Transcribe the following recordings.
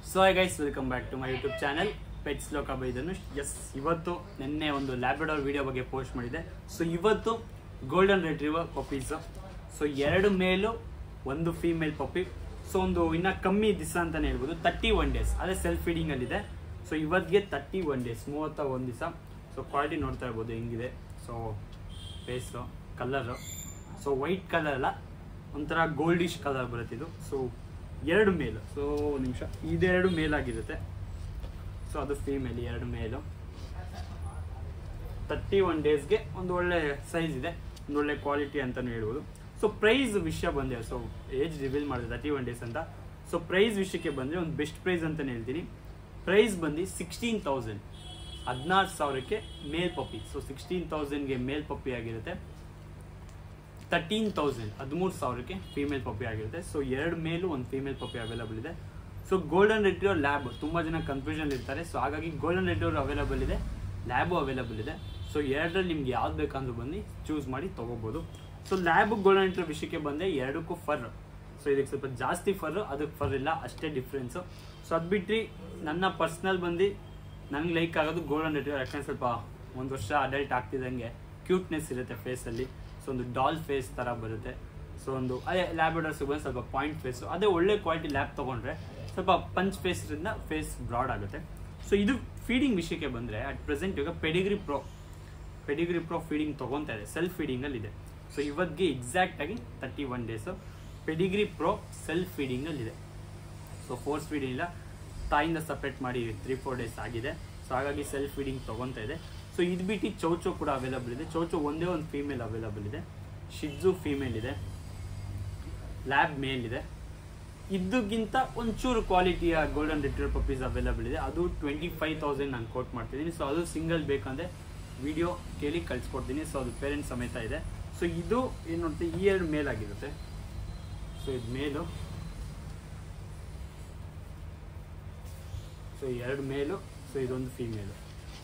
so hi guys welcome back to my YouTube channel pets Loka ಬೈದನು yes ಇವತ್ತು ನಿನ್ನೆ ಒಂದು ಲ್ಯಾಬ್ರಡಾರ್ ವಿಡಿಯೋ ಬಗ್ಗೆ ಪೋಸ್ಟ್ ಮಾಡಿದೆ ಸೊ ಇವತ್ತು ಗೋಲ್ಡನ್ ರೆಟ್ರೀವರ್ ಪಪ್ಪೀಸ್ ಸೊ ಎರಡು ಮೇಲು ಒಂದು ಫೀಮೇಲ್ ಪಪ್ಪಿ ಸೊ ಒಂದು ಇನ್ನ ಕಮ್ಮಿ ದಿವಸ ಅಂತಾನೆ ಹೇಳ್ಬೋದು ತರ್ಟಿ ಒನ್ ಡೇಸ್ ಅದೇ ಸೆಲ್ಫ್ ಫೀಡಿಂಗ್ ಅಲ್ಲಿ ಇದೆ ಸೊ ಇವತ್ತಿಗೆ ತರ್ಟಿ ಒನ್ ಡೇಸ್ ಮೂವತ್ತ ಒಂದು ದಿವಸ ಸೊ ಕ್ವಾಲಿಟಿ ನೋಡ್ತಾ ಇರ್ಬೋದು ಹೆಂಗಿದೆ so face colour so white colour ಅಲ್ಲ ಒಂಥರ ಗೋಲ್ಡಿಶ್ ಕಲರ್ ಬರುತ್ತೆ ಇದು ಸೊ ಎರಡು ಮೇಲು ಸೊ ಒಂದು ನಿಮಿಷ ಇದೆರಡು ಮೇಲ್ ಆಗಿರುತ್ತೆ ಸೊ ಅದು ಫೀಮೇಲ್ ಎರಡು ಮೇಲು ತರ್ಟಿ ಒನ್ ಡೇಸ್ಗೆ ಒಂದು ಒಳ್ಳೆ ಸೈಜ್ ಇದೆ ಒಂದು ಒಳ್ಳೆ ಕ್ವಾಲಿಟಿ ಅಂತಲೂ ಹೇಳ್ಬೋದು ಸೊ ಪ್ರೈಸ್ ವಿಷಯ ಬಂದೆ ಸೊ ಏಜ್ ರಿವೀಲ್ ಮಾಡಿದೆ ತರ್ಟಿ ಒನ್ ಡೇಸ್ ಅಂತ ಸೊ ಪ್ರೈಸ್ ವಿಷಯಕ್ಕೆ ಬಂದರೆ ಒಂದು ಬೆಸ್ಟ್ ಪ್ರೈಸ್ ಅಂತಲೇ ಹೇಳ್ತೀನಿ ಪ್ರೈಸ್ ಬಂದು ಸಿಕ್ಸ್ಟೀನ್ ತೌಸಂಡ್ ಹದಿನಾರು ಸಾವಿರಕ್ಕೆ ಮೇಲ್ ಪಪ್ಪಿ ಸೊ ಸಿಕ್ಸ್ಟೀನ್ ತೌಸಂಡ್ಗೆ ಮೇಲ್ ಪಪ್ಪಿ ಆಗಿರುತ್ತೆ ತರ್ಟೀನ್ ತೌಸಂಡ್ ಹದಿಮೂರು ಸಾವಿರಕ್ಕೆ ಫೀಮೇಲ್ ಪಪ್ಪಿ ಆಗಿರುತ್ತೆ ಸೊ ಎರಡು ಮೇಲು ಒಂದು ಫೀಮೇಲ್ ಪಪ್ಪಿ ಅವೈಲಬಲ್ ಇದೆ ಸೊ ಗೋಲ್ಡನ್ ರೆಟ್ರಿವರ್ ಲ್ಯಾಬ್ ತುಂಬ ಜನ ಕನ್ಫ್ಯೂಷನ್ ಇರ್ತಾರೆ ಸೊ ಹಾಗಾಗಿ ಗೋಲ್ಡನ್ ರೆಟ್ರಿವರ್ ಅವೈಲಬಲ್ ಇದೆ ಲ್ಯಾಬು ಅವೈಲಬಲ್ ಇದೆ ಸೊ ಎರಡರಲ್ಲಿ ನಿಮ್ಗೆ ಯಾವ್ದು ಬೇಕಂದ್ರೂ ಬಂದು ಚೂಸ್ ಮಾಡಿ ತೊಗೋಬೋದು ಸೊ ಲ್ಯಾಬ್ ಗೋಲ್ಡನ್ ರೆಟ್ರಿವರ್ ವಿಷಯಕ್ಕೆ ಬಂದರೆ ಎರಡಕ್ಕೂ ಫರ್ ಸೊ ಇದಕ್ಕೆ ಸ್ವಲ್ಪ ಜಾಸ್ತಿ ಫರ್ ಅದಕ್ಕೆ ಫರ್ ಇಲ್ಲ ಅಷ್ಟೇ ಡಿಫ್ರೆನ್ಸು ಸೊ ಅದು ಬಿಟ್ಟು ನನ್ನ ಪರ್ಸ್ನಲ್ ಬಂದು ನಂಗೆ ಲೈಕ್ ಆಗೋದು ಗೋಲ್ಡನ್ ರೆಟ್ರಿವರ್ ಯಾಕಂದ್ರೆ ಸ್ವಲ್ಪ ಒಂದು ವರ್ಷ ಅಡಲ್ಟ್ ಆಗ್ತಿದ್ದಂಗೆ ಕ್ಯೂಟ್ನೆಸ್ ಇರುತ್ತೆ ಫೇಸಲ್ಲಿ ಸೊ ಒಂದು ಡಾಲ್ ಫೇಸ್ ಥರ ಬರುತ್ತೆ ಸೊ ಒಂದು ಅದೇ ಲ್ಯಾಬ್ರಡಾರ್ಸ್ ಬಂದು ಸ್ವಲ್ಪ ಪಾಯಿಂಟ್ ಫೇಸು ಅದೇ ಒಳ್ಳೆ ಕ್ವಾಲಿಟಿ ಲ್ಯಾಬ್ ತೊಗೊಂಡ್ರೆ ಸ್ವಲ್ಪ ಪಂಚ್ ಫೇಸ್ರಿಂದ ಫೇಸ್ ಬ್ರಾಡ್ ಆಗುತ್ತೆ ಸೊ ಇದು ಫೀಡಿಂಗ್ ವಿಷಯಕ್ಕೆ ಬಂದರೆ ಅಟ್ ಪ್ರೆಸೆಂಟ್ ಇವಾಗ Pedigree pro Pedigree pro feeding ತೊಗೊತಾ ಇದೆ ಸೆಲ್ಫ್ ಫೀಡಿಂಗಲ್ಲಿ ಇದೆ ಸೊ ಇವತ್ತಿಗೆ ಎಕ್ಸಾಕ್ಟಾಗಿ thirty one days Pedigree pro self ಫೀಡಿಂಗಲ್ಲಿದೆ ಸೊ ಫೋರ್ಸ್ ಫೀಡಿಂಗ್ ಇಲ್ಲ ತಾಯಿಂದ ಸಪ್ರೇಟ್ ಮಾಡಿ ತ್ರೀ ಫೋರ್ ಡೇಸ್ ಆಗಿದೆ ಸೊ ಹಾಗಾಗಿ ಸೆಲ್ಫ್ ಫೀಡಿಂಗ್ ತೊಗೊತಾ ಇದೆ ಸೊ ಇದು ಬಿಟ್ಟು ಚೌಚೋ ಕೂಡ ಅವೈಲಬಲ್ ಇದೆ ಚೌಚೋ ಒಂದೇ ಒಂದು ಫೀಮೇಲ್ ಅವೈಲಬಲ್ ಇದೆ ಶಿಡ್ಜು ಫೀಮೇಲ್ ಇದೆ ಲ್ಯಾಬ್ ಮೇಲ್ ಇದೆ ಇದಕ್ಕಿಂತ ಒಂಚೂರು ಕ್ವಾಲಿಟಿಯ ಗೋಲ್ಡನ್ ರಿಟ್ರೀವರ್ ಪಪ್ಪೀಸ್ ಅವೈಲಬಲ್ ಇದೆ ಅದು ಟ್ವೆಂಟಿ ಫೈವ್ ತೌಸಂಡ್ ನಾನು ಕೋಟ್ ಮಾಡ್ತಿದ್ದೀನಿ ಸೊ ಅದು ಸಿಂಗಲ್ ಬೇಕಂದ್ರೆ ವಿಡಿಯೋ ಕೇಳಿ ಕಳಿಸ್ಕೊಡ್ತೀನಿ ಸೊ ಅದು ಪೇರೆಂಟ್ಸ್ ಸಮೇತ ಇದೆ ಸೊ ಇದು ಏನು ನೋಡ್ತೀವಿ ಈ ಎರಡು ಮೇಲ್ ಆಗಿರುತ್ತೆ ಸೊ ಇದು ಮೇಲು ಸೊ ಎರಡು ಮೇಲು ಸೊ ಇದೊಂದು female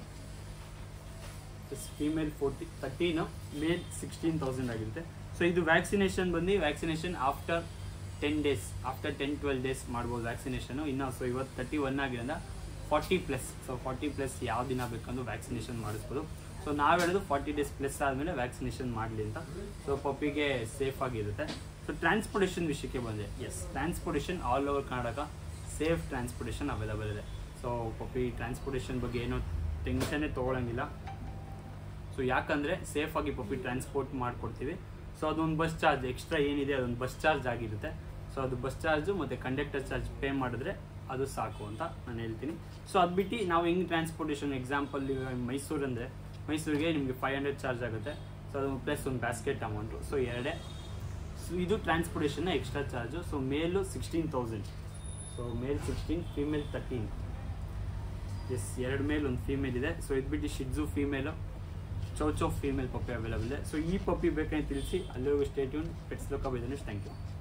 female forty thirteen male sixteen thousand ಆಗಿರುತ್ತೆ ಸೊ ಇದು ವ್ಯಾಕ್ಸಿನೇಷನ್ ಬಂದು vaccination after ten days after ten twelve days ಮಾಡ್ಬೋದು ವ್ಯಾಕ್ಸಿನೇಷನು ಇನ್ನು ಸೊ ಇವತ್ತು ತರ್ಟಿ ಒನ್ ಆಗಿರೋದ್ರಿಂದ forty plus so forty plus ಯಾವ ದಿನ ಬೇಕಂದು ವ್ಯಾಕ್ಸಿನೇಷನ್ ಮಾಡಿಸ್ಬೋದು ಸೊ ನಾವು ಹೇಳೋದು ಫಾರ್ಟಿ ಡೇಸ್ ಪ್ಲಸ್ ಆದಮೇಲೆ ವ್ಯಾಕ್ಸಿನೇಷನ್ ಮಾಡಲಿ ಅಂತ ಸೊ ಪಪ್ಪಿಗೆ ಸೇಫ್ ಆಗಿರುತ್ತೆ ಸೊ ಟ್ರಾನ್ಸ್ಪೋರ್ಟೇಷನ್ ವಿಷಯಕ್ಕೆ ಬಂದೆ yes transportation all over Karnataka safe transportation available ಇದೆ ಸೊ ಪಪ್ಪಿ ಟ್ರಾನ್ಸ್ಪೋರ್ಟೇಷನ್ ಬಗ್ಗೆ ಏನೋ ಟೆನ್ಷನ್ನೇ ತೊಗೊಳಂಗಿಲ್ಲ ಸೊ ಯಾಕಂದರೆ ಸೇಫಾಗಿ ಪಪ್ಪಿ ಟ್ರಾನ್ಸ್ಪೋರ್ಟ್ ಮಾಡಿಕೊಡ್ತೀವಿ ಸೊ ಅದೊಂದು ಬಸ್ ಚಾರ್ಜ್ ಎಕ್ಸ್ಟ್ರಾ ಏನಿದೆ ಅದೊಂದು ಬಸ್ ಚಾರ್ಜ್ ಆಗಿರುತ್ತೆ ಸೊ ಅದು ಬಸ್ ಚಾರ್ಜು ಮತ್ತು ಕಂಡಕ್ಟರ್ ಚಾರ್ಜ್ ಪೇ ಮಾಡಿದ್ರೆ ಅದು ಸಾಕು ಅಂತ ನಾನು ಹೇಳ್ತೀನಿ ಸೊ ಅದು ಬಿಟ್ಟು ನಾವು ಹೆಂಗೆ ಟ್ರಾನ್ಸ್ಪೋರ್ಟೇಷನ್ ಎಕ್ಸಾಂಪಲ್ ಮೈಸೂರು ಅಂದರೆ ಮೈಸೂರಿಗೆ ನಿಮಗೆ ಫೈವ್ ಹಂಡ್ರೆಡ್ ಚಾರ್ಜ್ ಆಗುತ್ತೆ ಸೊ ಅದು ಪ್ಲಸ್ ಒಂದು ಬ್ಯಾಸ್ಕೆಟ್ ಅಮೌಂಟು ಸೊ ಎರಡೇ ಸೊ ಇದು ಟ್ರಾನ್ಸ್ಪೋರ್ಟೇಷನ್ನ extra charge so male sixteen thousand so male sixteen female thirteen yes ಎರಡು ಮೇಲ್ ಒಂದು ಫೀಮೇಲ್ ಇದೆ ಸೊ ಇದು ಬಿಟ್ಟು shih tzu female chow chow female puppy available ಇದೆ ಸೊ ಈ ಪಪ್ಪಿ ಬೇಕಂತ ತಿಳಿಸಿ ಅಲ್ಲಿವರೆಗೂ stay tuned pets Loka business thank you